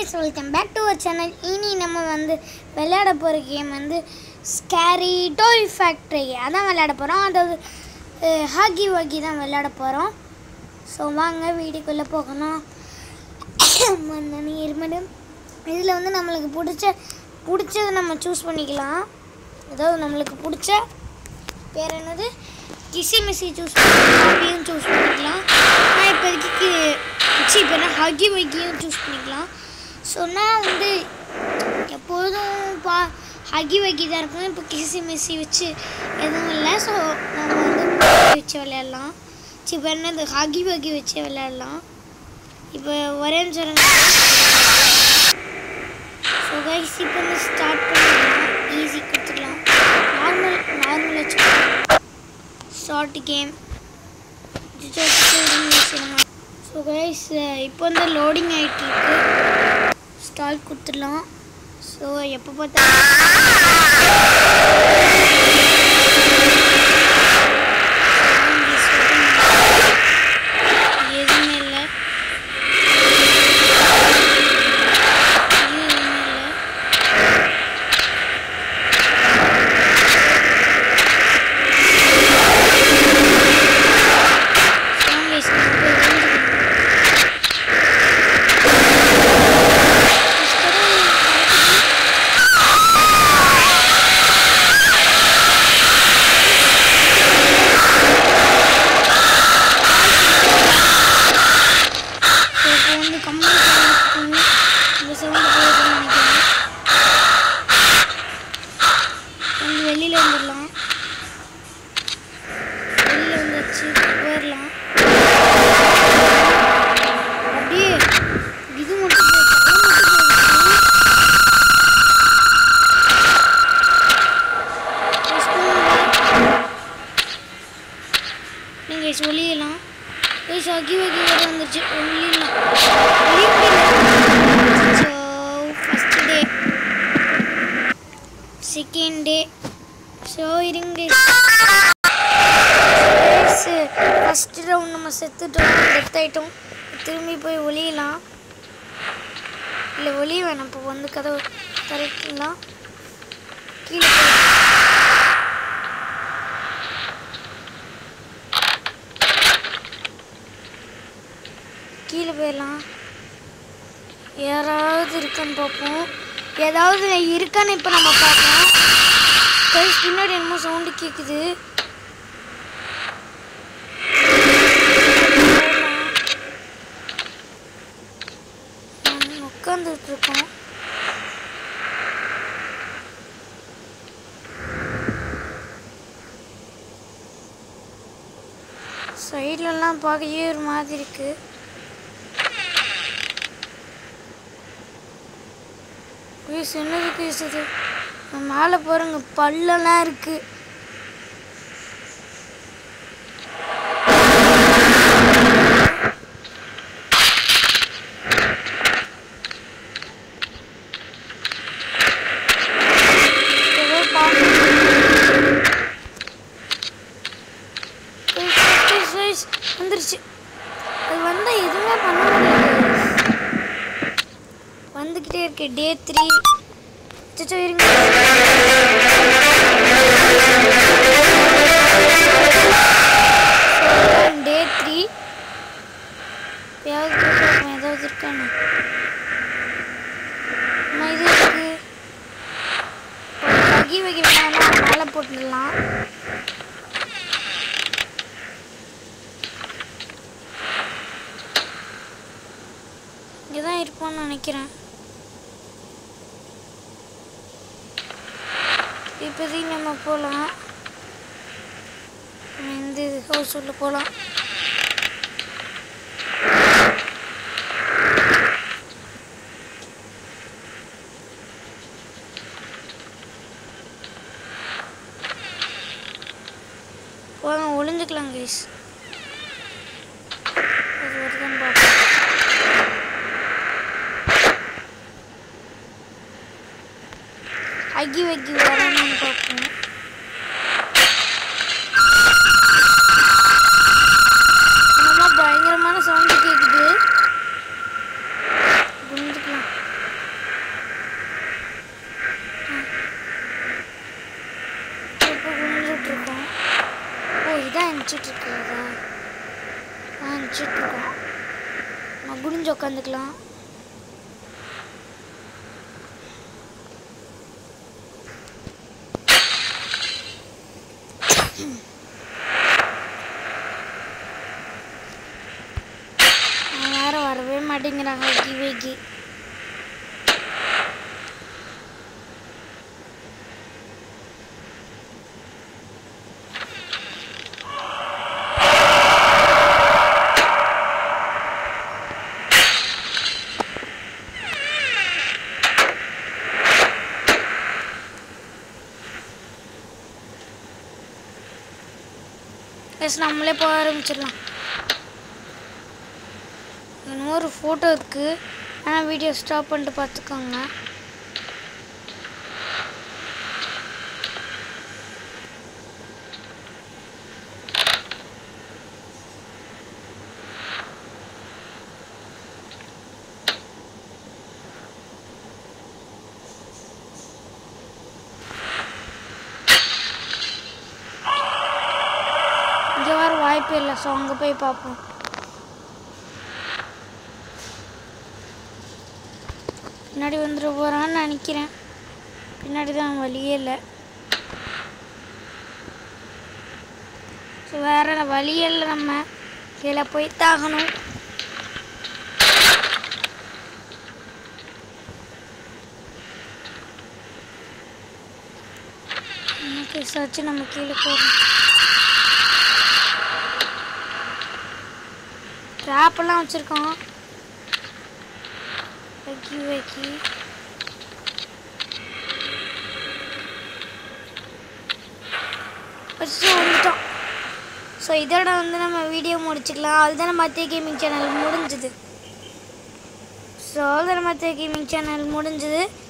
Guys welcome back to our channel இனி நம்ம வந்து விளையாட போகிற கேம் வந்து ஸ்கேரி டோய் ஃபேக்ட்ரி அதான் விளையாட போகிறோம் அதாவது ஹாக்கி வாக்கி தான் விளையாட போகிறோம் ஸோ வாங்க வீடியோக்குள்ளே போகணும் இருமடும் இதில் வந்து நம்மளுக்கு பிடிச்ச பிடிச்சதை நம்ம சூஸ் பண்ணிக்கலாம் அதாவது நம்மளுக்கு பிடிச்ச பேர் என்னது கிசி மிஸ்ஸி சூஸ் பண்ணிக்கலாம் அப்படியும் சூஸ் பண்ணிக்கலாம் நான் இப்போதைக்கு சி இப்போ நான் ஹக்கி வைக்கியும் சூஸ் பண்ணிக்கலாம் ஸோ நான் வந்து எப்போதும் பா ஹக்கி வைக்கி தான் இருக்கும் இப்போ கிசி மிஸ்ஸி வச்சு எதுவும் இல்லை ஸோ நம்ம வந்து வச்சு விளையாடலாம் சி இப்போ என்னது ஹக்கி வக்கி வச்சு விளையாடலாம் இப்போ ஒரே நிமிஷம் ஸோ கைஸ் இப்போ வந்து ஸ்டார்ட் பண்ணிடலாம் ஈஸி கொடுத்துக்கலாம் நார்மல் நார்மல் வச்சுக்கலாம் ஷார்ட் கேம் ஸோ கைஸ் இப்போ வந்து லோடிங் ஆகிட்டு இருக்கு ஸ்டார்ட் கொடுத்துடலாம் ஸோ எப்போ பார்த்தா எதுவுமே இல்லை இது எதுவுமே இல்லை வெளியில வந்துடலாம் வெளியில வந்துச்சு போயிடலாம் அப்படியே இது மட்டும் போய் தலை மட்டும் போயிடுச்சு. Press பண்ணுங்க. நீங்க சொல்லிடலாம் ஏய் சகி வகி வேற வந்துருச்சு ஒளியலாம் ஒளிய முடியல so first day second day so இருங்க ஃபஸ்ட் ரவுண்ட் நம்ம செத்துட்டோம் டெத் ஆகிட்டோம் திரும்பி போய் ஒளியலாம் இல்லை ஒளிய வேணாம் இப்போ வந்து கதவு திறக்கலாம் கீழே போய் கீழே போயிடலாம் யாராவது இருக்கான்னு பார்ப்போம் ஏதாவது இருக்கான்னு இப்போ நம்ம பார்க்கலாம் கைஸ் பின்னாடி என்னமோ சவுண்டு கேட்குது உட்காந்துட்டு இருக்கோம் சைட்லலாம் பார்க்கவே ஒரு மாதிரி இருக்கு குயிஸ் என்னது குயிஸ் இது மேலே பாருங்க பல்லெல்லாம் இருக்கு ஏதோ பாக்க- குயிஸ், குயிஸ், குயிஸ், வந்துருச்சு அது வந்தால் எதுவுமே பண்ண முடியாது வந்துக்கிட்டே இருக்கு டே த்ரீ அச்சோ இருங்க டே த்ரீ ஏதாவது பார்ப்போம், ஏதாவது இருக்கானு அம்மா, இது இருக்கு வகி வகி வேணாலும் மேலே போட்டுடலாம் இங்கே தான் இருப்பான்னு நினைக்கிறேன் இப்போதைக்கு நம்ம போகலாம் இந்த இது ஹவுஸ் உள்ள போகலாம் போங்க ஒளிஞ்சுக்கலாம் கைஸ் அது வருதுன்னு பார்ப்போம் அக்கி வக்கி வரணும்னு பார்ப்போம் என்னமோ பயங்கரமான சவுண்டு கேட்குது குந்துக்கலாம் அனுப்பிச்சிட்டு இருக்கிறதா அனுப்பிச்சிட்டு இருக்கோம் நம்ம குடிஞ்சு உட்காந்துக்கலாம் அவன் வேற வரவே மாட்டேங்கிறாங்க வைக்கி வைக்கி எஸ் நம்மளே போக ஆரம்பிச்சிடலாம் இன்னும் ஒரு ஃபோட்டோ இருக்குது ஆனால் வீடியோ ஸ்டாப் பண்ணிட்டு பார்த்துக்கோங்க இங்கே வர வாய்ப்பே இல்லை ஸோ அங்கே போய் பார்ப்போம் பின்னாடி வந்துட போகிறான்னு நினைக்கிறேன் பின்னாடி தான் வழியே இல்லை ஸோ வேற வழியே இல்லை நம்ம கீழே போய் தாகணும் கேஸாச்சு நம்ம கீழே போகிறோம் ட்ராப்பெல்லாம் வச்சுருக்கோம் வைக்கி வைக்கி வச்சு வந்துட்டோம் ஸோ இதோட வந்து நம்ம வீடியோ முடிச்சுக்கலாம் அதுதான் மத்திய கேமிங் சேனல் முடிஞ்சுது ஸோ அதுதான் மத்திய கேமிங் சேனல் முடிஞ்சுது